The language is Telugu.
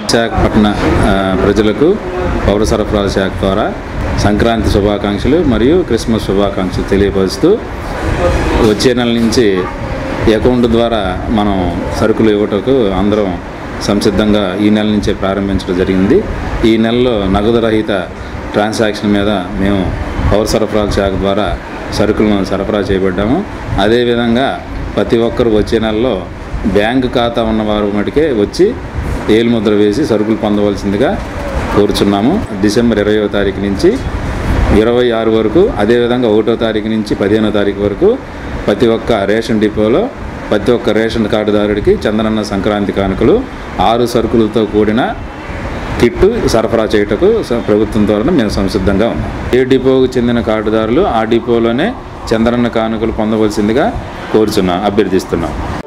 విశాఖపట్న ఆ, ప్రజలకు పౌర సరఫరాల శాఖ ద్వారా సంక్రాంతి శుభాకాంక్షలు మరియు క్రిస్మస్ శుభాకాంక్షలు తెలియపరుస్తూ వచ్చే నెల నుంచి ఈ అకౌంట్ ద్వారా మనం సరుకులు ఇవ్వటకు అందరం సంసిద్ధంగా ఈ నెల నుంచే ప్రారంభించడం జరిగింది ఈ నెలలో నగదు రహిత ట్రాన్సాక్షన్ మీద మేము పౌర సరఫరాల శాఖ ద్వారా సరుకులను సరఫరా చేయబడ్డాము అదేవిధంగా ప్రతి ఒక్కరు వచ్చే నెలలో బ్యాంకు ఖాతా ఉన్నవారు మటుకే వచ్చి ఏలుముద్ర వేసి సరుకులు పొందవలసిందిగా కోరుచున్నాము డిసెంబర్ ఇరవయో తారీఖు నుంచి ఇరవై ఆరు వరకు అదేవిధంగా ఒకటో తారీఖు నుంచి పదిహేనో తారీఖు వరకు ప్రతి ఒక్క రేషన్ డిపోలో ప్రతి ఒక్క రేషన్ కార్డుదారుడికి చంద్రన్న సంక్రాంతి కానుకలు ఆరు సరుకులతో కూడిన కిట్టు సరఫరా చేయుటకు స- ప్రభుత్వం ద్వారా మేము సంసిద్ధంగా ఉన్నాం ఏ డిపోకు చెందిన కార్డుదారులు ఆ డిపోలోనే చంద్రన్న కానుకలు పొందవలసిందిగా కోరుచున్నాం అభ్యర్థిస్తున్నాం